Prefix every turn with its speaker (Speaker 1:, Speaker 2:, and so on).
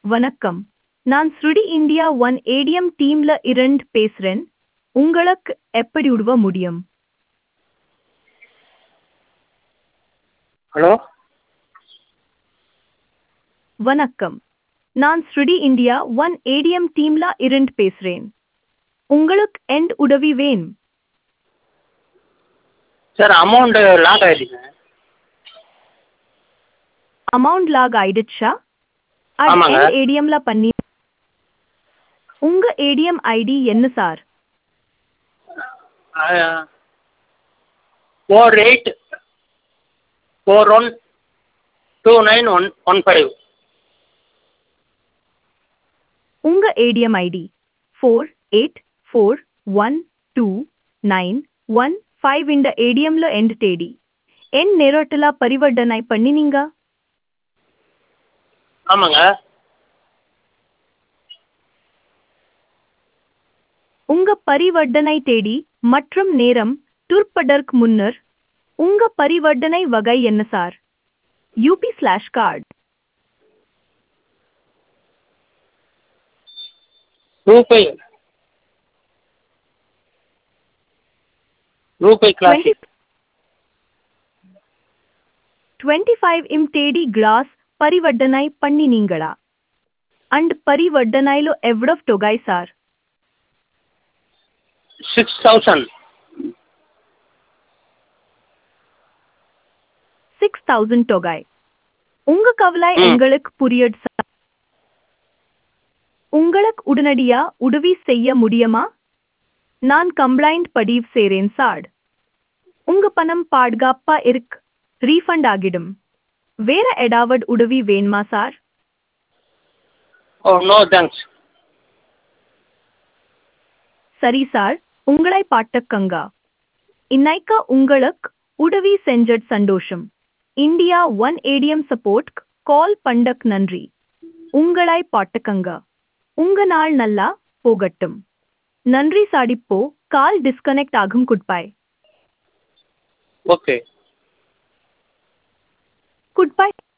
Speaker 1: வணக்கம் நான் ஸ்ருடி இந்தியா ஒன் ஏடிஎம் டீம்ல இருந்து பேசுறேன் உங்களுக்கு எப்படி உதவ முடியும்
Speaker 2: ஹலோ
Speaker 1: வணக்கம் நான் ஸ்ருடி இந்தியா ஒன் ஏடிஎம் டீம்ல இருந்து பேசுறேன் உங்களுக்கு எந்த உதவி வேணும்
Speaker 2: சார் அமௌண்ட்டு லாக் ஆகிடுச்சு
Speaker 1: அமௌண்ட் லாக் ஆயிடுச்சா
Speaker 2: ஆமாங்க.
Speaker 1: அது ஏடிஎம்ல பண்ணி உங்க ஏடிஎம் ஐடி என்ன sir
Speaker 2: four eight four one two nine one one five
Speaker 1: உங்க ATM ID four eight four one two nine one five இந்த ஏடிஎம்ல எண்ட் தேடி என் நேரத்துல பரிவர்த்தனை பண்ணினீங்க
Speaker 2: ஆமாங்க
Speaker 1: உங்க பரிவர்த்தனை தேடி மற்றும் நேரம் துர்ப்பதற்கு முன்னர் உங்க பரிவர்த்தனை வகை என்ன sir UP slash card
Speaker 2: RuPay RuPay
Speaker 1: twenty
Speaker 2: classic
Speaker 1: twenty five இம் தேடி கிளாஸ் பரிவர்த்தனை பண்ணினீங்களா அண்ட் பரிவர்த்தனைలో எவ்வளவு தொகை sir
Speaker 2: six thousand
Speaker 1: six thousand தொகை உங்க கவலை
Speaker 2: ம்.
Speaker 1: எங்களுக்கு புரியட் சார் உங்களுக்கு உடனடியா உதவி செய்ய முடியுமா நான் கம்ப்ளைண்ட் பதிவு செய்றேன் சார் உங்க பணம் பாதுகாப்பா இருக்கு ரீஃபண்ட் ஆகிடும் வேற ஏதாவது உதவி வேணுமா சார்
Speaker 2: ஓ நோ தேங்க்ஸ்
Speaker 1: சரி சார் உங்களை பாட்டக்கங்க இன்னைக்கு உங்களுக்கு உதவி செஞ்சட் சந்தோஷம் India one ATM support call பண்டக் நன்றி உங்களை பாட்டக்கங்க உங்க நாள் நல்லா போகட்டும் நன்றி சாடிப்போ கால் டிஸ்கனெக்ட் ஆகும் குட்பாய்
Speaker 2: ஓகே
Speaker 1: குட்பாய்